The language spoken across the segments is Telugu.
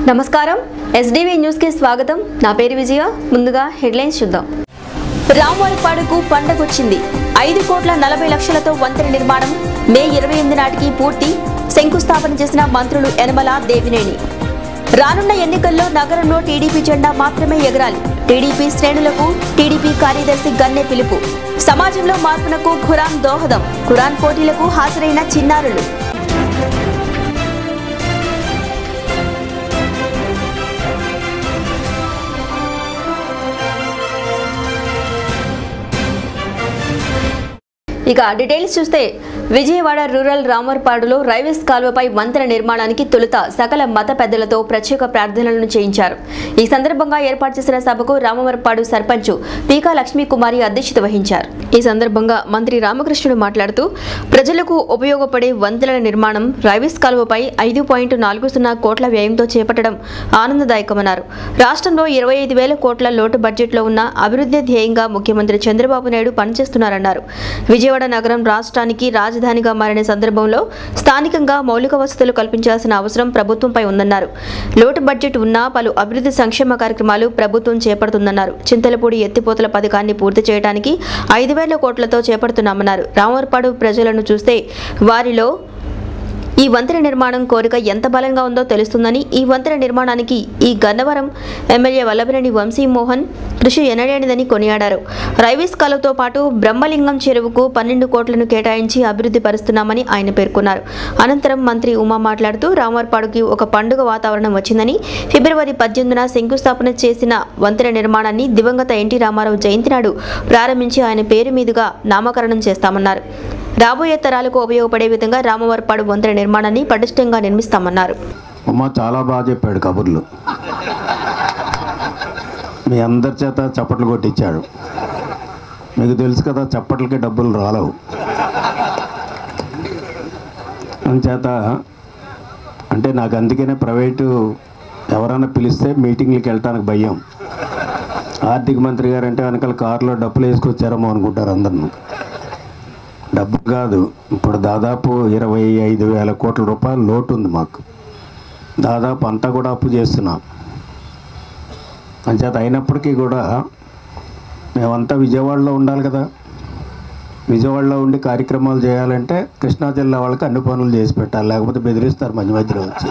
నమస్కారం ఎస్డీవీ న్యూస్ కి స్వాగతం నా పేరు విజయ ముందుగా హెడ్లైన్స్ చూద్దాం రామవారిపాడుకు పండగొచ్చింది ఐదు కోట్ల నలభై లక్షలతో వంతెన నిర్మాణం మే ఇరవై ఎనిమిది నాటికి పూర్తి శంకుస్థాపన చేసిన మంత్రులు యనమల దేవినేని రానున్న ఎన్నికల్లో నగరంలో టీడీపీ జెండా మాత్రమే ఎగరాలి టీడీపీ శ్రేణులకు టీడీపీ కార్యదర్శి గన్నె పిలుపు సమాజంలో మార్పునకు ఖురాన్ దోహదం ఖురాన్ పోటీలకు హాజరైన చిన్నారులు ఇక డీటెయిల్స్ చూస్తే విజయవాడ రూరల్ రామర్పాడులో రైల్వేస్ కాలువపై వంతెన నిర్మాణానికి తొలుత సకల మత పెద్దలతో ప్రత్యేక ప్రార్థనలను చేయించారు ఈ సందర్భంగా ఏర్పాటు చేసిన సభకు రామవరపాడు సర్పంచ్ పీకా లక్ష్మీ కుమారి అధ్యక్షత వహించారు ఈ సందర్భంగా మంత్రి రామకృష్ణుడు మాట్లాడుతూ ప్రజలకు ఉపయోగపడే వంతెన నిర్మాణం రైల్వేస్ కాలువపై ఐదు పాయింట్ నాలుగు సున్నా కోట్ల వ్యయంతో చేపట్టడం ఆనందదాయకమన్నారు రాష్ట్రంలో ఇరవై ఐదు వేల కోట్ల లోటు బడ్జెట్లో ఉన్న అభివృద్ధి ధ్యేయంగా ముఖ్యమంత్రి చంద్రబాబు నాయుడు పనిచేస్తున్నారన్నారు విజయవాడ నగరం రాష్ట్రానికి రాజధానిగా మారిన సందర్భంలో స్థానికంగా మౌలిక వసతులు కల్పించాల్సిన అవసరం ప్రభుత్వంపై ఉందన్నారు లోటు బడ్జెట్ ఉన్నా పలు అభివృద్ధి సంక్షేమ కార్యక్రమాలు ప్రభుత్వం చేపడుతుందన్నారు చింతలపూడి ఎత్తిపోతల పథకాన్ని పూర్తి చేయడానికి ఐదు వేల కోట్లతో చేపడుతున్నామన్నారు రామవరపాడు ప్రజలను చూస్తే వారిలో ఈ వంతెన నిర్మాణం కోరిక ఎంత బలంగా ఉందో తెలుస్తుందని ఈ వంతెన నిర్మాణానికి ఈ గన్నవరం ఎమ్మెల్యే వల్లభనేని వంశీమోహన్ కృషి ఎనలేనిదని కొనియాడారు రైల్వేస్ కాలువతో పాటు బ్రహ్మలింగం చెరువుకు పన్నెండు కోట్లను కేటాయించి అభివృద్ధి పరుస్తున్నామని ఆయన పేర్కొన్నారు అనంతరం మంత్రి ఉమా మాట్లాడుతూ రామర్పాడుకి ఒక పండుగ వాతావరణం వచ్చిందని ఫిబ్రవరి పద్దెనిమిదిన శంకుస్థాపన చేసిన వంతెన నిర్మాణాన్ని దివంగత ఎన్టీ రామారావు జయంతి నాడు ప్రారంభించి ఆయన పేరు మీదుగా నామకరణం చేస్తామన్నారు రాబోయే తరాలకు ఉపయోగపడే విధంగా రామవరపాడు వంతెన నిర్మాణాన్ని పటిష్టంగా నిర్మిస్తామన్నారు అమ్మ చాలా బాగా చెప్పాడు కబుర్లు మీ అందరి చేత చప్పట్లు కొట్టించాడు మీకు తెలుసు కదా చప్పట్లకి డబ్బులు రాలవు అందుచేత అంటే నాకు అందుకనే ప్రైవేటు ఎవరైనా పిలిస్తే మీటింగ్లకి వెళ్ళటానికి భయం ఆర్థిక మంత్రి గారు అంటే వెనకాల కారులో డబ్బులు వేసుకొచ్చారేమో అనుకుంటారు అందరిని డబ్బు కాదు ఇప్పుడు దాదాపు ఇరవై ఐదు వేల కోట్ల రూపాయలు లోటు ఉంది మాకు దాదాపు అంతా కూడా అప్పు చేస్తున్నాం అంచేత అయినప్పటికీ కూడా మేమంతా విజయవాడలో ఉండాలి కదా విజయవాడలో ఉండి కార్యక్రమాలు చేయాలంటే కృష్ణా జిల్లా వాళ్ళకి అన్ని పనులు చేసి పెట్టాలి లేకపోతే బెదిరిస్తారు మధ్య మధ్యలో వచ్చి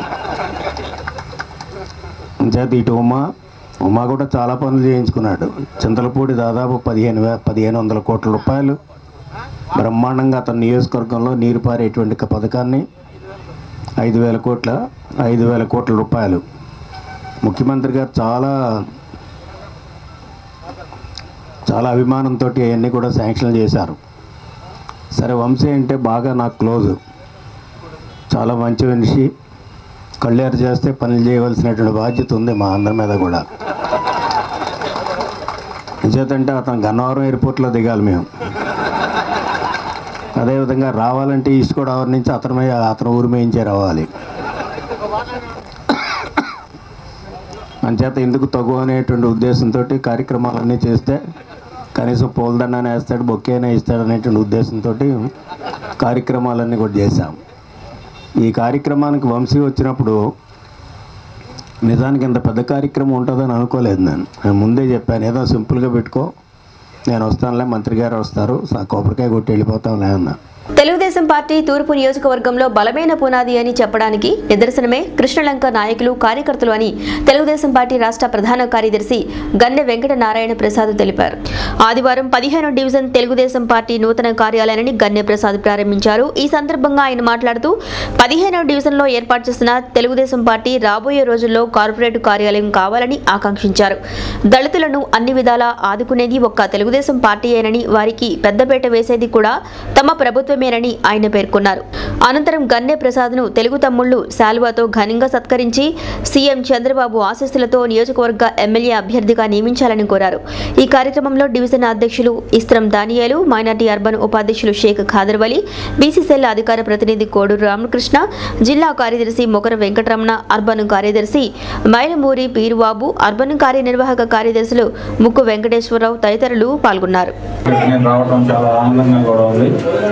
అంచేత ఇటు ఉమా ఉమా కూడా చాలా పనులు చేయించుకున్నాడు చింతలపూడి దాదాపు పదిహేను వే పదిహేను వందల కోట్ల రూపాయలు బ్రహ్మాండంగా అతని నియోజకవర్గంలో నీరు పారేటువంటి ఒక పథకాన్ని ఐదు వేల కోట్ల ఐదు వేల కోట్ల రూపాయలు ముఖ్యమంత్రి గారు చాలా చాలా అభిమానంతో అవన్నీ కూడా శాంక్షన్ చేశారు సరే వంశీ అంటే బాగా నాకు క్లోజ్ చాలా మంచి మనిషి కళ్ళేరు చేస్తే పనులు చేయవలసినటువంటి బాధ్యత ఉంది మా అందరి మీద కూడా నిజేతంటే అతను గన్నవరం ఎయిర్పోర్ట్లో దిగాలి మేము అదేవిధంగా రావాలంటే ఈస్ట్ గోదావరి నుంచి అతను మీద అతను ఊరి మేయించే రావాలి అంచేత ఎందుకు తగు అనేటువంటి ఉద్దేశంతో కార్యక్రమాలన్నీ చేస్తే కనీసం పూలదండాన్ని వేస్తాడు బొక్కే అయినా ఇస్తాడు అనేటువంటి ఉద్దేశంతో కార్యక్రమాలన్నీ కూడా చేశాం ఈ కార్యక్రమానికి వంశీ వచ్చినప్పుడు నిజానికి ఇంత పెద్ద కార్యక్రమం ఉంటుందని అనుకోలేదు నేను నేను ముందే చెప్పాను ఏదో సింపుల్గా పెట్టుకో నేను వస్తానులే మంత్రి గారు వస్తారు సా- కొబ్బరికాయ కొట్టి వెళ్ళిపోతాంలే అన్నా తెలుగుదేశం పార్టీ తూర్పు నియోజకవర్గంలో బలమైన పునాది అని చెప్పడానికి నిదర్శనమే కృష్ణలంక నాయకులు కార్యకర్తలు అని తెలుగుదేశం పార్టీ రాష్ట్ర ప్రధాన కార్యదర్శి గన్నె వెంకట నారాయణ ప్రసాద్ తెలిపారు ఆదివారం పదిహేను డివిజన్ తెలుగుదేశం పార్టీ నూతన కార్యాలయాన్ని గన్నె ప్రసాద్ ప్రారంభించారు ఈ సందర్భంగా ఆయన మాట్లాడుతూ పదిహేనవ డివిజన్లో ఏర్పాటు చేసిన తెలుగుదేశం పార్టీ రాబోయే రోజుల్లో కార్పొరేట్ కార్యాలయం కావాలని ఆకాంక్షించారు దళితులను అన్ని విధాలా ఆదుకునేది ఒక్క తెలుగుదేశం పార్టీయేనని వారికి పెద్దపేట వేసేది కూడా తమ ప్రభుత్వమేనని ఆయన పేర్కొన్నారు అనంతరం గన్నె ప్రసాద్ను తెలుగు తమ్ముళ్లు శాల్వాతో ఘనంగా సత్కరించి సీఎం చంద్రబాబు ఆశీస్సులతో నియోజకవర్గ ఎమ్మెల్యే అభ్యర్థిగా నియమించాలని కోరారు ఈ కార్యక్రమంలో డివిజన్ అధ్యక్షులు ఇస్త్రం దానియాలు మైనార్టీ అర్బన్ ఉపాధ్యక్షులు షేక్ ఖాదర్ వలి బీసీసీఎల్ అధికార ప్రతినిధి కోడూరు రామకృష్ణ జిల్లా కార్యదర్శి మొగర వెంకటరమణ అర్బన్ కార్యదర్శి మైలమూరి పీరుబాబు అర్బన్ కార్యనిర్వాహక కార్యదర్శులు ముక్కు వెంకటేశ్వరరావు తదితరులు పాల్గొన్నారు నేను రావడం చాలా ఆనందంగా కూడా ఉంది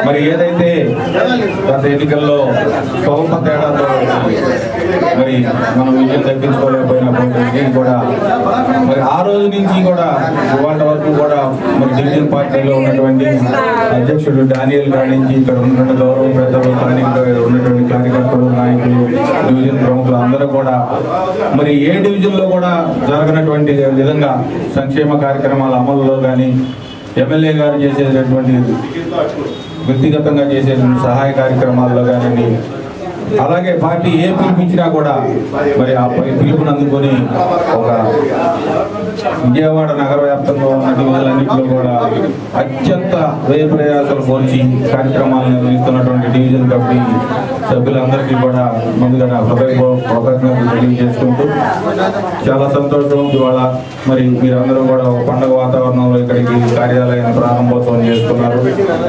మరి ఏదైతే గత ఎన్నికల్లో స్వల్ప తేడాతో మరి మనం విజయం దక్కించుకోలేకపోయినప్పుడు దీన్ని కూడా మరి ఆ రోజు నుంచి కూడా ఇవాళ వరకు కూడా మరి డివిజన్ పార్టీలో ఉన్నటువంటి అధ్యక్షుడు డానియల్ గారి నుంచి ఇక్కడ ఉన్నటువంటి గౌరవ పెద్దలు స్థానికంగా ఉన్నటువంటి కార్యకర్తలు నాయకులు డివిజన్ ప్రముఖులు అందరూ కూడా మరి ఏ డివిజన్లో కూడా జరగనటువంటి విధంగా సంక్షేమ కార్యక్రమాల అమలులో కానీ ఎమ్మెల్యే గారు చేసేటటువంటి వ్యక్తిగతంగా చేసేటువంటి సహాయ కార్యక్రమాల్లో కానీ అలాగే పార్టీ ఏ పిలిపించినా కూడా మరి ఆ పి- పిలుపుని అందుకొని ఒక విజయవాడ నగర వ్యాప్తంగా ఉన్న డివిజన్లన్నింటిలో కూడా అత్యంత వ్యయ ప్రయాసాలు కోర్చి కార్యక్రమాలు నిర్వహిస్తున్నటువంటి డివిజన్ కమిటీ సభ్యులందరికీ కూడా ముందుగా నా హృదయపూర్వక కృతజ్ఞతలు తెలియజేసుకుంటూ చాలా సంతోషం ఇవాళ మరి మీరందరూ కూడా ఒక పండగ వాతావరణంలో ఇక్కడికి కార్యాలయాన్ని ప్రారంభోత్సవం చేసుకున్నారు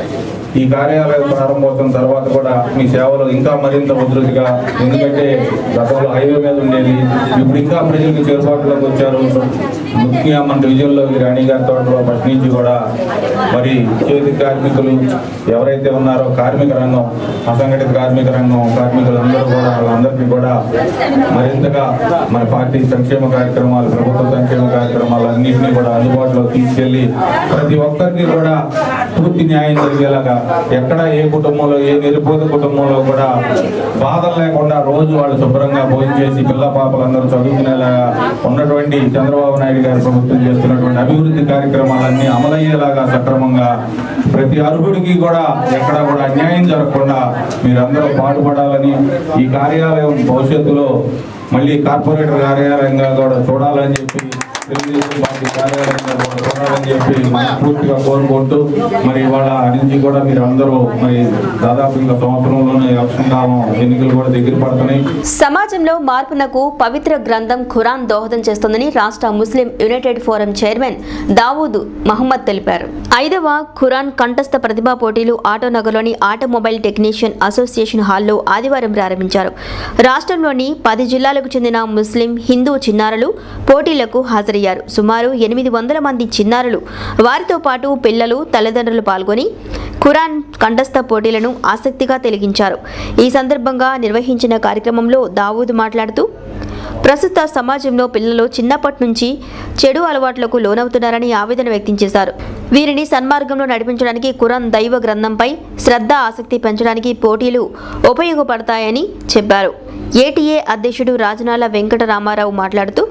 ఈ కార్యాలయం ప్రారంభోత్సవం తర్వాత కూడా మీ సేవలు ఇంకా మరింత ఉధృతిగా ఎందుకంటే గతంలో హైవే మీద ఉండేది ఇప్పుడు ఇంకా ప్రజలకు చేరుబాటులోకి వచ్చారు ముఖ్యంగా మన డివిజన్లో ఈ రాణి గారి తోటలో ఫస్ట్ నుంచి కూడా మరి చేతి కార్మికులు ఎవరైతే ఉన్నారో కార్మిక రంగం అసంఘటిత కార్మిక రంగం కార్మికులందరూ కూడా వాళ్ళందరికీ కూడా మరింతగా మన పార్టీ సంక్షేమ కార్యక్రమాలు ప్రభుత్వ సంక్షేమ కార్యక్రమాలు అన్నింటినీ కూడా అందుబాటులో తీసుకెళ్లి ప్రతి ఒక్కరికి కూడా పూర్తి న్యాయం జరిగేలాగా ఎక్కడ ఏ కుటుంబంలో ఏ నిరుపేద కుటుంబంలో కూడా బాధలు లేకుండా రోజు వాళ్ళు శుభ్రంగా భోజనం చేసి పిల్ల పాపలందరూ చదువుకునేలాగా ఉన్నటువంటి చంద్రబాబు నాయుడు గారి ప్రభుత్వం చేస్తున్నటువంటి అభివృద్ధి కార్యక్రమాలన్నీ అమలయ్యేలాగా సక్రమంగా ప్రతి అర్హుడికి కూడా ఎక్కడ కూడా అన్యాయం జరగకుండా మీరందరూ పాటుపడాలని ఈ కార్యాలయం భవిష్యత్తులో మళ్ళీ కార్పొరేటర్ కార్యాలయంగా కూడా చూడాలని చెప్పి తెలుగుదేశం పార్టీ కార్యాలయంగా కూడా చూడాలని చెప్పి పూర్తిగా కోరుకుంటూ మరి ఇవాళ నుంచి కూడా మీరు అందరూ మరి దాదాపు ఇంకా సంవత్సరంలోనే ఎలక్షన్ కాలం ఎన్నికలు కూడా దగ్గర పడుతున్నాయి సమాజంలో మార్పునకు పవిత్ర గ్రంథం ఖురాన్ దోహదం చేస్తోందని రాష్ట్ర Muslim united forum chairman Dawood Mohammed తెలిపారు ఐదవ ఖురాన్ కంఠస్థ ప్రతిభా పోటీలు ఆటోనగర్లోని ఆటోమొబైల్ టెక్నీషియన్ అసోసియేషన్ హాల్లో ఆదివారం ప్రారంభించారు రాష్ట్రంలోని పది జిల్లాలకు చెందిన ముస్లిం హిందూ చిన్నారులు పోటీలకు హాజరయ్యారు సుమారు ఎనిమిది వందల మంది చిన్నారులు వారితో పాటు పిల్లలు తల్లిదండ్రులు పాల్గొని ఖురాన్ కంఠస్థ పోటీలను ఆసక్తిగా తెలిగించారు ఈ సందర్భంగా నిర్వహించిన కార్యక్రమంలో దావూద్ మాట్లాడుతూ ప్రస్తుత సమాజంలో పిల్లలు చిన్నప్పటి నుంచి చెడు అలవాట్లకు లోనవుతున్నారని ఆవేదన వ్యక్తం చేశారు వీరిని సన్మార్గంలో నడిపించడానికి ఖురాన్ దైవ గ్రంథంపై శ్రద్ధ ఆసక్తి పెంచడానికి పోటీలు ఉపయోగపడతాయని చెప్పారు ఏటీఏ అధ్యక్షుడు రాజనాల వెంకట రామారావు మాట్లాడుతూ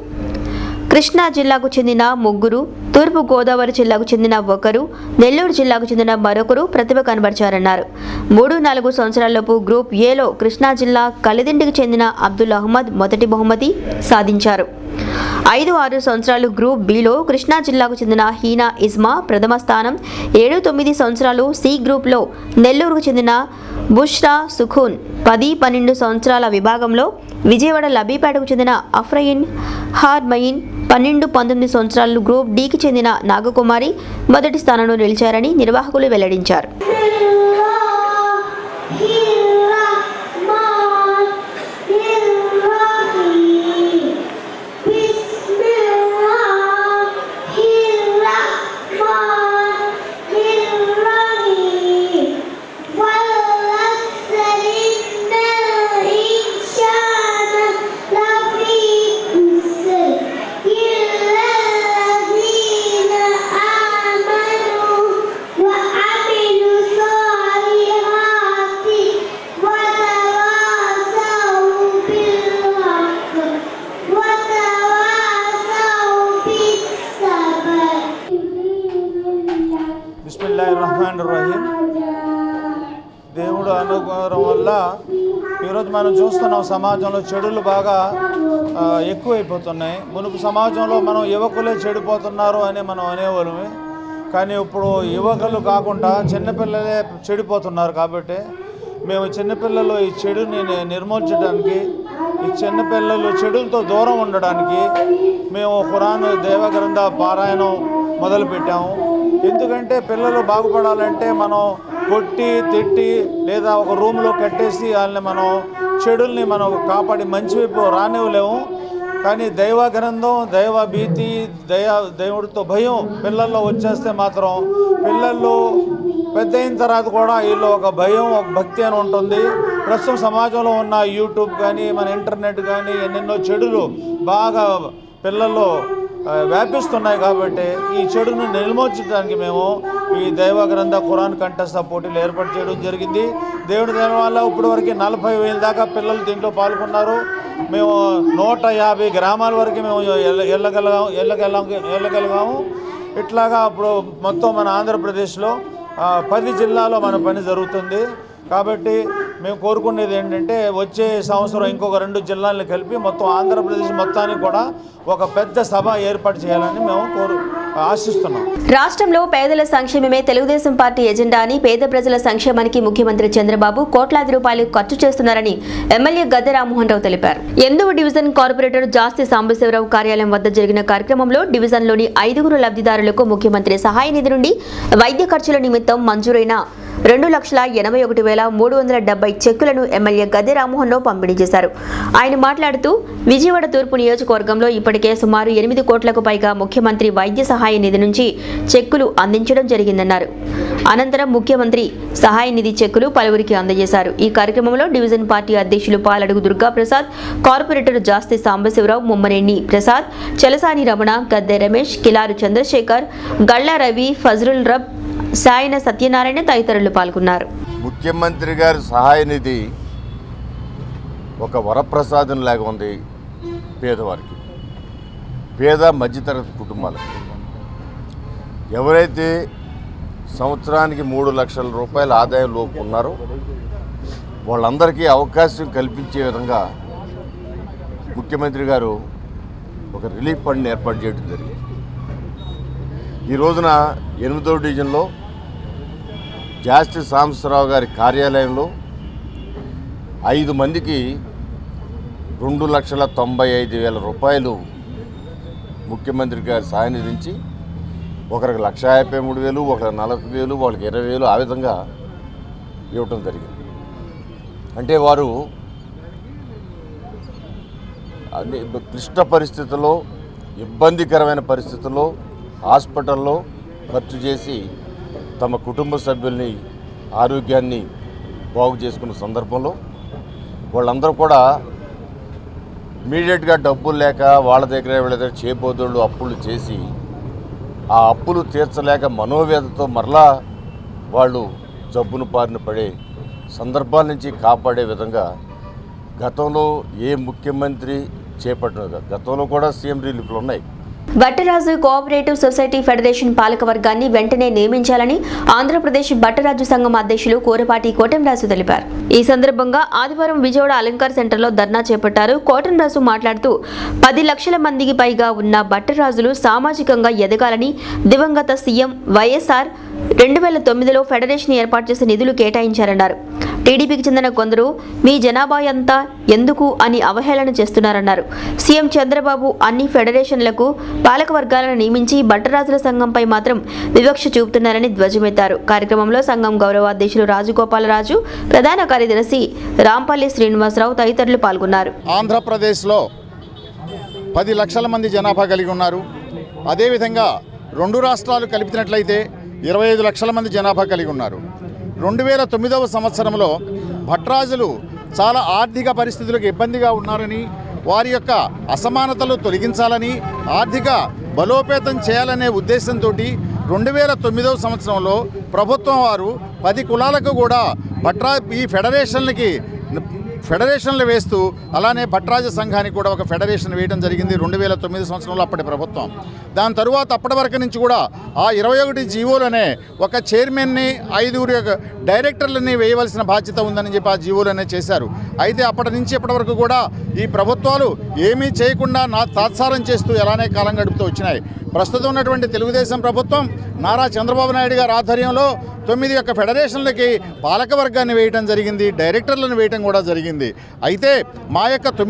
కృష్ణా జిల్లాకు చెందిన ముగ్గురు తూర్పు గోదావరి జిల్లాకు చెందిన ఒకరు నెల్లూరు జిల్లాకు చెందిన మరొకరు ప్రతిభ కనబరిచారన్నారు మూడు నాలుగు సంవత్సరాలలోపు గ్రూప్ ఏలో కృష్ణా జిల్లా కలిదిండికి చెందిన అబ్దుల్ అహ్మద్ మొదటి బహుమతి సాధించారు ఐదు ఆరు సంవత్సరాలు గ్రూప్ బిలో కృష్ణా జిల్లాకు చెందిన హీనా ఇస్మా ప్రథమ స్థానం ఏడు తొమ్మిది సంవత్సరాలు సి గ్రూప్లో నెల్లూరుకు చెందిన బుష్రా సుఖూన్ పది పన్నెండు సంవత్సరాల విభాగంలో విజయవాడ లబీపేటకు చెందిన అఫ్రయిన్ హార్మయిన్ పన్నెండు పంతొమ్మిది సంవత్సరాలు గ్రూప్ డికి చెందిన నాగకుమారి మొదటి స్థానంలో నిలిచారని నిర్వాహకులు వెల్లడించారు وعملوا الصالحات وتواصوا بالحق وتواصوا بالصبر బిస్మిల్లా రహమాన్ రహీం దేవుడు అనుగ్రహం వల్ల ఈరోజు మనం చూస్తున్నాం సమాజంలో చెడులు బాగా ఆ, ఎక్కువైపోతున్నాయి మునుపు సమాజంలో మనం యువకులే చెడిపోతున్నారు అని మనం అనేవాళ్ళమే కానీ ఇప్పుడు యువకులు కాకుండా చిన్నపిల్లలే చెడిపోతున్నారు కాబట్టి మేము చిన్నపిల్లలు ఈ చెడుని ని- నిర్మూలించడానికి ఈ చిన్నపిల్లలు చెడులతో దూరం ఉండడానికి మేము ఖురాన్ దేవగ్రంథ పారాయణం మొదలుపెట్టాము ఎందుకంటే పిల్లలు బాగుపడాలంటే మనం కొట్టి తిట్టి లేదా ఒక రూమ్లో కట్టేసి వాళ్ళని మనం చెడుల్ని మనం కాపాడి మంచి వైపు రానివ్వలేము కానీ దైవ గ్రంథం దైవ భీతి దయ దేవుడితో భయం పిల్లల్లో వచ్చేస్తే మాత్రం పిల్లల్లో పెద్ద అయిన తర్వాత కూడా వీళ్ళు ఒక భయం ఒక భక్తి అని ఉంటుంది ప్రస్తుతం సమాజంలో ఉన్న యూట్యూబ్ కానీ మన ఇంటర్నెట్ కానీ ఎన్నెన్నో చెడులు బాగా పిల్లల్లో ఆ, వ్యాపిస్తున్నాయి కాబట్టి ఈ చెడును నిర్మూర్చడానికి మేము ఈ దైవ గ్రంథ ఖురాన్ కంఠస్థ పోటీలు ఏర్పాటు చేయడం జరిగింది దేవుడి దయ వల్ల ఇప్పటి వరకు నలభై వేల దాకా పిల్లలు దీంట్లో పాల్గొన్నారు మేము నూట యాభై గ్రామాల వరకు మేము వెళ్ళ- వెళ్ళగలిగాము వెళ్ళగలిగాము వెళ్ళగలిగాము ఇట్లాగా ఇప్పుడు మొత్తం మన ఆంధ్రప్రదేశ్లో ఆ, పది జిల్లాలో మన పని జరుగుతుంది కాబట్టి మేము కోరుకునేది ఏంటంటే వచ్చే సంవత్సరం ఇంకొక రెండు జిల్లాలను కలిపి మొత్తం ఆంధ్రప్రదేశ్ మొత్తానికి కూడా ఒక పెద్ద సభ ఏర్పాటు చేయాలని మేము కోరు ఆశిస్తున్నాం రాష్ట్రంలో పేదల సంక్షేమమే తెలుగుదేశం పార్టీ ఎజెండా అని పేద ప్రజల సంక్షేమానికి ముఖ్యమంత్రి చంద్రబాబు కోట్లాది రూపాయలు ఖర్చు చేస్తున్నారని ఎమ్మెల్యే గద్దె రామ్మోహన్ రావు తెలిపారు ఎనిమిదవ డివిజన్ కార్పొరేటర్ జాస్తి సాంబశివరావు కార్యాలయం వద్ద జరిగిన కార్యక్రమంలో డివిజన్లోని ఐదుగురు లబ్ధిదారులకు ముఖ్యమంత్రి సహాయ నిధి నుండి వైద్య ఖర్చుల నిమిత్తం మంజూరైన రెండు లక్షల ఎనభై ఒకటి వేల మూడు వందల డెబ్బై చెక్కులను ఎమ్మెల్యే గద్దె రామ్మోహన్ రావు పంపిణీ చేశారు ఆయన మాట్లాడుతూ విజయవాడ తూర్పు నియోజకవర్గంలో ఇప్పటికే సుమారు ఎనిమిది కోట్లకు పైగా ముఖ్యమంత్రి వైద్య సహాయ నిధి నుంచి చెక్కులు అందించడం జరిగిందన్నారు అనంతరం ముఖ్యమంత్రి సహాయ నిధి చెక్కులు పలువురికి అందజేశారు ఈ కార్యక్రమంలో డివిజన్ పార్టీ అధ్యక్షులు పాలడుగు దుర్గా ప్రసాద్ కార్పొరేటర్ జాస్తి సాంబశివరావు ముమ్మరేణి ప్రసాద్ చలసాని రమణ గద్దె రమేష్ కిలారు చంద్రశేఖర్ గళ్ళ రవి ఫజరుల్ రబ్ సాయన సత్యనారాయణ తదితరులు పాల్గొన్నారు ముఖ్యమంత్రి గారి సహాయ నిధి ఒక వరప్రసాదం లాగా ఉంది పేదవారికి పేద మధ్యతరగతి కుటుంబాలకు ఎవరైతే సంవత్సరానికి మూడు లక్షల రూపాయల ఆదాయం లోపు ఉన్నారో వాళ్ళందరికీ అవకాశం కల్పించే విధంగా ముఖ్యమంత్రి గారు ఒక రిలీఫ్ ఫండ్ ఏర్పాటు చేయడం జరిగింది ఈ రోజున ఎనిమిదో డివిజన్లో జాస్తి సాంబశివరావు గారి కార్యాలయంలో ఐదు మందికి రెండు లక్షల తొంభై ఐదు వేల రూపాయలు ముఖ్యమంత్రి గారి సాయం నుంచి ఒకరికి లక్ష యాభై మూడు వేలు ఒకరికి నలభై వేలు వాళ్ళకి ఇరవై వేలు ఆ విధంగా ఇవ్వటం జరిగింది అంటే వారు అన్ని క్లిష్ట పరిస్థితుల్లో ఇబ్బందికరమైన పరిస్థితుల్లో హాస్పిటల్లో ఖర్చు చేసి తమ కుటుంబ సభ్యుల్ని ఆరోగ్యాన్ని బాగు చేసుకున్న సందర్భంలో వాళ్ళందరూ కూడా ఇమీడియట్గా డబ్బులు లేక వాళ్ళ దగ్గర వీళ్ళ దగ్గర చేపోదోళ్ళు అప్పులు చేసి ఆ అప్పులు తీర్చలేక మనోవేదతో మరలా వాళ్ళు జబ్బును బారిన పడే సందర్భాల నుంచి కాపాడే విధంగా గతంలో ఏ ముఖ్యమంత్రి చేపట్టిన గతంలో కూడా సీఎం రిలీఫ్లు ఉన్నాయి బట్టరాజు కోఆపరేటివ్ సొసైటీ ఫెడరేషన్ పాలకవర్గాన్ని వెంటనే నియమించాలని ఆంధ్రప్రదేశ్ బట్టరాజు సంఘం అధ్యక్షులు కోరపాటి కోటంరాజు తెలిపారు ఈ సందర్భంగా ఆదివారం విజయవాడ అలంకార్ సెంటర్లో ధర్నా చేపట్టారు కోటంరాజు మాట్లాడుతూ పది లక్షల మందికి పైగా ఉన్న బట్టరాజులు సామాజికంగా ఎదగాలని దివంగత సీఎం వైఎస్ఆర్ రెండు వేల తొమ్మిదిలో ఫెడరేషన్ ఏర్పాటు చేసి నిధులు కేటాయించారన్నారు టీడీపీకి చెందిన కొందరు మీ జనాభా అంతా ఎందుకు అని అవహేళన చేస్తున్నారన్నారు సీఎం చంద్రబాబు అన్ని ఫెడరేషన్లకు పాలక వర్గాలను నియమించి బట్టరాజుల సంఘంపై మాత్రం వివక్ష చూపుతున్నారని ధ్వజమెత్తారు కార్యక్రమంలో సంఘం గౌరవాధ్యక్షులు రాజగోపాలరాజు ప్రధాన కార్యదర్శి రాంపల్లి శ్రీనివాసరావు తదితరులు పాల్గొన్నారు ఆంధ్రప్రదేశ్లో పది లక్షల మంది జనాభా కలిగి ఉన్నారు అదేవిధంగా రెండు రాష్ట్రాలు కలిపినట్లయితే ఇరవై ఐదు లక్షల మంది జనాభా కలిగి ఉన్నారు రెండు వేల తొమ్మిదవ సంవత్సరంలో భట్రాజులు చాలా ఆర్థిక పరిస్థితులకు ఇబ్బందిగా ఉన్నారని వారి యొక్క అసమానతలు తొలగించాలని ఆర్థిక బలోపేతం చేయాలనే ఉద్దేశంతో రెండు వేల తొమ్మిదవ సంవత్సరంలో ప్రభుత్వం వారు పది కులాలకు కూడా భట్రా ఈ ఫెడరేషన్లకి ఫెడరేషన్లు వేస్తూ అలానే భట్రాజ సంఘానికి కూడా ఒక ఫెడరేషన్ వేయడం జరిగింది రెండు వేల తొమ్మిది సంవత్సరంలో అప్పటి ప్రభుత్వం దాని తరువాత అప్పటి వరకు నుంచి కూడా ఆ ఇరవై ఒకటి జీవోలనే ఒక చైర్మన్ని ఐదుగురు యొక్క డైరెక్టర్లని వేయవలసిన బాధ్యత ఉందని చెప్పి ఆ జీవోలనే చేశారు అయితే అప్పటి నుంచి ఇప్పటి వరకు కూడా ఈ ప్రభుత్వాలు ఏమీ చేయకుండా నా తాత్సారం చేస్తూ ఎలానే కాలం గడుపుతూ వచ్చినాయి ప్రస్తుతం ఉన్నటువంటి తెలుగుదేశం ప్రభుత్వం నారా చంద్రబాబు నాయుడు గారి ఆధ్వర్యంలో తొమ్మిది యొక్క ఫెడరేషన్లకి పాలక వర్గాన్ని వేయటం జరిగింది డైరెక్టర్లను వేయటం కూడా జరిగింది అయితే మా యొక్క తొమ్మిది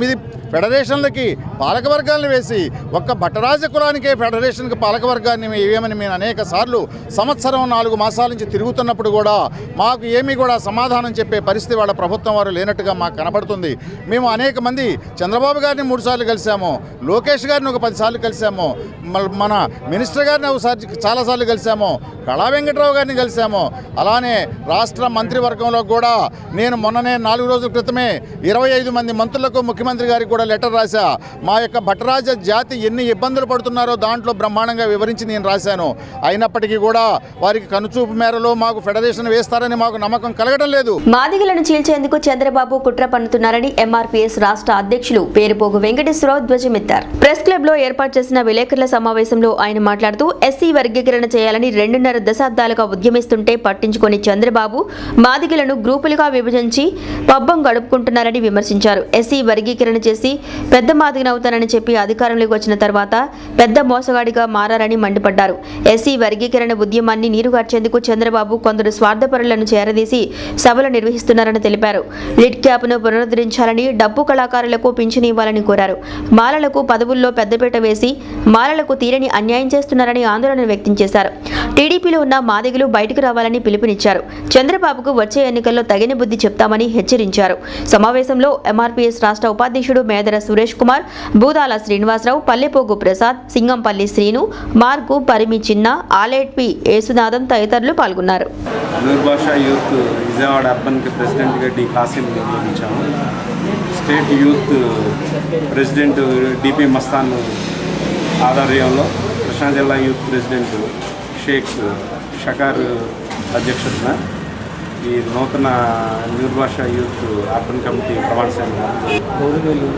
ఫెడరేషన్లకి పాలకవర్గాలను వేసి ఒక్క భట్టరాజ కులానికే ఫెడరేషన్కి పాలకవర్గాన్ని ఇవ్వమని మేము అనేక సార్లు సంవత్సరం నాలుగు మాసాల నుంచి తిరుగుతున్నప్పుడు కూడా మాకు ఏమీ కూడా సమాధానం చెప్పే పరిస్థితి వాళ్ళ ప్రభుత్వం వారు లేనట్టుగా మాకు కనబడుతుంది మేము అనేక మంది చంద్రబాబు గారిని మూడుసార్లు కలిసాము లోకేష్ గారిని ఒక పదిసార్లు కలిసాము మ- మన మినిస్టర్ గారిని ఒకసారి చాలాసార్లు కలిసాము కళా వెంకట్రావు గారిని కలిసాము అలానే రాష్ట్ర మంత్రివర్గంలో కూడా నేను మొన్ననే నాలుగు రోజుల క్రితమే ఇరవై ఐదు మంది మంత్రులకు ముఖ్యమంత్రి గారికి కూడా లెటర్ రాశా మా యొక్క భట్టరాజ జాతి ఎన్ని ఇబ్బందులు పడుతున్నారో దాంట్లో బ్రహ్మాండంగా వివరించి నేను రాశాను అయినప్పటికీ కూడా వారికి కనుచూపు మేరలో మాకు ఫెడరేషన్ వేస్తారని మాకు నమ్మకం కలగడం లేదు మాదిగలను చీల్చేందుకు చంద్రబాబు కుట్ర పన్నుతున్నారని ఎంఆర్పీఎస్ రాష్ట్ర అధ్యక్షులు పేరుపోగు వెంకటేశ్వరరావు ధ్వజమెత్తారు ప్రెస్ క్లబ్ లో ఏర్పాటు చేసిన విలేకరుల సమావేశంలో ఆయన మాట్లాడుతూ ఎస్సీ వర్గీకరణ చేయాలని రెండున్నర దశాబ్దాలుగా ఉద్యమిస్తుంటే పట్టించుకొని చంద్రబాబు మాదిగలను గ్రూపులుగా విభజించి పబ్బం గడుపుకుంటున్నారని విమర్శించారు ఎస్సీ వర్గీకరణ చేసి పెద్ద మాదిగనవుతానని చెప్పి అధికారంలోకి వచ్చిన తర్వాత పెద్ద మోసగాడిగా మారారని మండిపడ్డారు ఎస్సీ వర్గీకరణ ఉద్యమాన్ని నీరుగార్చేందుకు చంద్రబాబు కొందరు స్వార్థపరులను చేరదీసి సభలు నిర్వహిస్తున్నారని తెలిపారు లిట్ క్యాప్ను పునరుద్ధరించాలని డబ్బు కళాకారులకు పింఛను ఇవ్వాలని కోరారు మాలలకు పదవుల్లో పెద్దపీట వేసి మాలలకు తీరని అన్యాయం చేస్తున్నారని ఆందోళన వ్యక్తం చేశారు టీడీపీలో ఉన్న మాదిగలు బయటకు రావాలని పిలుపునిచ్చారు చంద్రబాబుకు వచ్చే ఎన్నికల్లో తగిన బుద్ధి చెప్తామని హెచ్చరించారు సమావేశంలో ఎంఆర్పీఎస్ రాష్ట్ర ఉపాధ్యక్షుడు మేదర సురేష్ కుమార్ బూదాల శ్రీనివాసరావు పల్లెపోగు ప్రసాద్ సింగంపల్లి శ్రీను మార్కు పరిమి చిన్న ఆలేట్పి యేసునాథం తదితరులు పాల్గొన్నారు నూర్భాష యూత్ విజయవాడ అర్బన్కి ప్రెసిడెంట్గా డి కాసిం నియమించాము state youth president DP Mastan ఆధ్వర్యంలో కృష్ణా జిల్లా యూత్ ప్రెసిడెంట్ షేక్ షకార్ అధ్యక్షతన ఈ నూతన నూర్భాష యూత్ అర్బన్ కమిటీ ప్రమాణ స్వీకారం గౌరవీయులు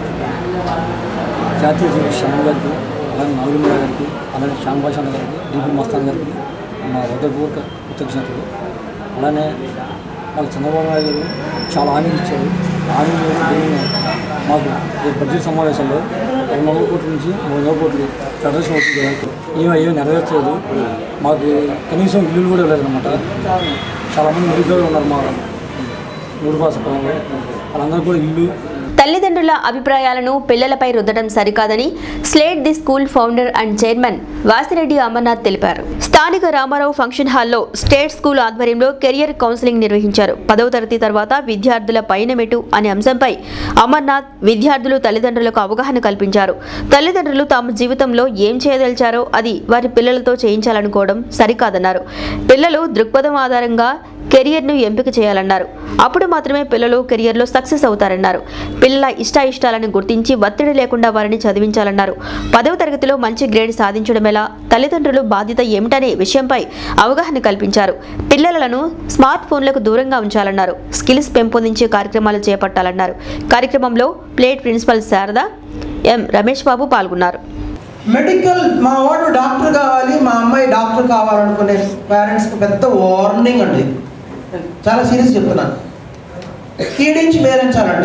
జాతీయ అధ్యక్షుడు శ్యామ్ గారికి అలాగే నలుగురు గారికి అలాగే శ్యామ్ భాషాన్ గారికి డిపి మస్తాన్ గారికి మా హృదయపూర్వక కృతజ్ఞతలు అలానే మాకు చంద్రబాబు నాయుడు గారు చాలా హామీలు ఇచ్చారు హామీ మేరకు మాకు ఈ బడ్జెట్ సమావేశంలో రెండు వందల కోట్ల నుంచి మూడు వందల కోట్లు ఫెడరేషన్ అవుతుంది ఏమీ ఏమీ నెరవేర్చలేదు మాకు కనీసం ఇల్లులు కూడా లేదనమాట చాలామంది నిరుద్యోగులు ఉన్నారు మా మూడు భాష పొలంలో వాళ్ళందరికీ కూడా ఇల్లు తల్లిదండ్రుల అభిప్రాయాలను పిల్లలపై రుద్దడం సరికాదని slate the school founder and chairman Vasireddy Amarnath తెలిపారు స్థానిక రామారావు ఫంక్షన్ హాల్లో స్టేట్ స్కూల్ ఆధ్వర్యంలో కెరియర్ కౌన్సిలింగ్ నిర్వహించారు పదవ తరగతి తర్వాత విద్యార్థుల పయనమెటు అనే అంశంపై అమర్నాథ్ విద్యార్థులు తల్లిదండ్రులకు అవగాహన కల్పించారు తల్లిదండ్రులు తమ జీవితంలో ఏం చేయదలిచారో అది వారి పిల్లలతో చేయించాలనుకోవడం సరికాదన్నారు పిల్లలు దృక్పథం ఆధారంగా కెరియర్ను ఎంపిక చేయాలన్నారు అప్పుడు మాత్రమే పిల్లలు కెరియర్లో సక్సెస్ అవుతారన్నారు పిల్లల ఇష్టాయిష్టాలను గుర్తించి ఒత్తిడి లేకుండా వారిని చదివించాలన్నారు పదవ తరగతిలో మంచి గ్రేడ్ సాధించడం ఎలా తల్లిదండ్రులు బాధ్యత ఏమిటనే విషయంపై అవగాహన కల్పించారు పిల్లలను స్మార్ట్ ఫోన్లకు దూరంగా ఉంచాలన్నారు స్కిల్స్ పెంపొందించే కార్యక్రమాలు చేపట్టాలన్నారు కార్యక్రమంలో slate principal Sarada M Ramesh Babu పాల్గొన్నారు మెడికల్ మా వాడు డాక్టర్ కావాలి మా అమ్మాయి డాక్టర్ కావాలనుకునే పేరెంట్స్కి పెద్ద వార్నింగ్ అండి నేను చాలా సీరియస్ చెప్తున్నాను కీడించి మేరించాలంట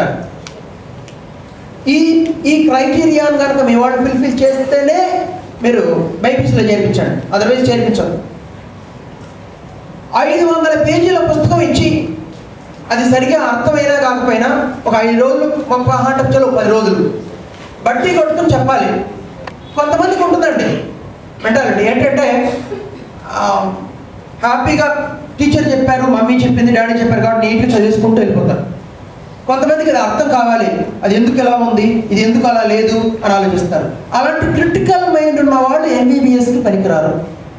ఈ ఈ క్రైటీరియాను కనుక మీ వాడు ఫుల్ఫిల్ చేస్తేనే మీరు బైపీసీలో చేర్పించండి అదర్వైజ్ చేర్పించండి ఐదు వందల పేజీల పుస్తకం ఇచ్చి అది సరిగా అర్థమైనా కాకపోయినా ఒక ఐదు రోజులు ఒక పాఠంలో పది రోజులు బట్టి కొట్టుకుని చెప్పాలి కొంతమందికి ఉంటుందండి మెంటాలిటీ ఏంటంటే ఆ, హ్యాపీగా టీచర్ చెప్పారు మమ్మీ చెప్పింది డాడీ చెప్పారు కాబట్టి నీట్గా చదివేసుకుంటూ వెళ్ళిపోతారు కొంతమందికి అది అర్థం కావాలి అది ఎందుకు ఎలా ఉంది ఇది ఎందుకు అలా లేదు అని ఆలోచిస్తారు అలాంటి క్రిటికల్ మైండ్ ఉన్న వాళ్ళు ఎంబీబీఎస్కి పనికిరారు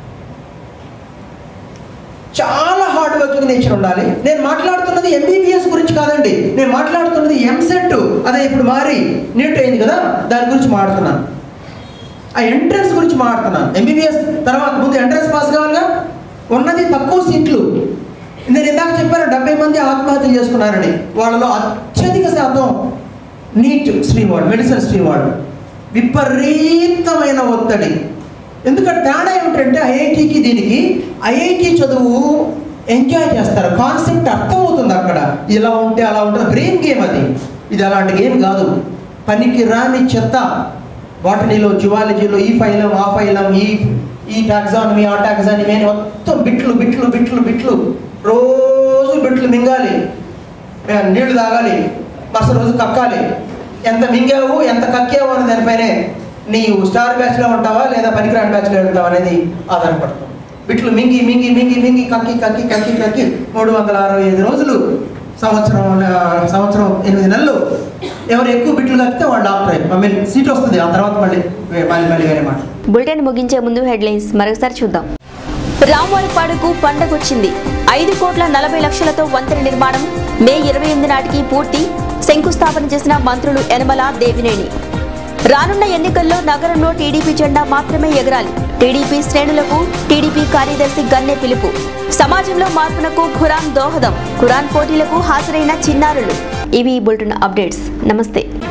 చాలా హార్డ్ వర్కింగ్ నేచర్ ఉండాలి నేను మాట్లాడుతున్నది ఎంబీబీఎస్ గురించి కాదండి నేను మాట్లాడుతున్నది ఎంసెట్ అదే ఇప్పుడు మారి నీట్ అయింది కదా దాని గురించి మాట్లాడుతున్నాను ఆ ఎంట్రన్స్ గురించి మాట్లాడుతున్నాను ఎంబీబీఎస్ తర్వాత ముందు ఎంట్రన్స్ పాస్ కావాలిగా ఉన్నది తక్కువ సీట్లు నేను ఇందాక చెప్పాను డెబ్బై మంది ఆత్మహత్యలు చేసుకున్నారని వాళ్ళలో అత్యధిక శాతం నీట్ స్ట్రీమ్ వాళ్ళు మెడిసిన్ స్ట్రీమ్ వాళ్ళు విపరీతమైన ఒత్తిడి ఎందుకంటే తేడా ఏమిటంటే ఐఐటికి దీనికి ఐఐటి చదువు ఎంజాయ్ చేస్తారు కాన్సెప్ట్ అర్థమవుతుంది అక్కడ ఇలా ఉంటే అలా ఉంటుంది బ్రెయిన్ గేమ్ అది ఇది అలాంటి గేమ్ కాదు పనికి రాని చెత్త బాటనీలో జువాలజీలో ఈ ఫైలం ఆ ఫైలం ఈ ఈ టాక్సానమీ ఆ టాక్సానమీ అని మొత్తం బిట్లు బిట్లు బిట్లు బిట్లు రోజు బిట్లు మింగాలి ఏ, నీళ్లు తాగాలి మరుసటి రోజు కక్కాలి ఎంత మింగావు ఎంత కక్కావు అనే దానిపైనే నీవు స్టార్ బ్యాచ్లో ఉంటావా లేదా పనికిరాని బ్యాచ్లో ఉంటావా అనేది ఆధారపడుతుంది బిట్లు మింగి మింగి మింగి మింగి కక్కి కక్కి కక్కి కక్కి మూడు వందల అరవై ఐదు రోజులు సంవత్సరం ఆ, సంవత్సరం ఎనిమిది నెలలు ఎవరు ఎక్కువ బిట్లు కక్కితే వాళ్ళు డాక్టర్ ఐ మీన్ సీట్ వస్తుంది ఆ తర్వాత మళ్ళీ వే- మళ్ళీ మళ్ళీ వేరే మాట బులెటిన్ ముగించే ముందు హెడ్లైన్స్ మరొకసారి చూద్దాం రామవారిపాడుకు పండగొచ్చింది ఐదు కోట్ల నలభై లక్షలతో వంతెన నిర్మాణం మే ఇరవై ఎనిమిది నాటికి పూర్తి శంకుస్థాపన చేసిన మంత్రులు యనమల దేవినేని రానున్న ఎన్నికల్లో నగరంలో టీడీపీ జెండా మాత్రమే ఎగరాలి టీడీపీ శ్రేణులకు టీడీపీ కార్యదర్శి గన్నె పిలుపు సమాజంలో మార్పునకు ఖురాన్ దోహదం ఖురాన్ పోటీలకు హాజరైన చిన్నారులు ఇవి ఈ బులెటిన్ అప్డేట్స్ నమస్తే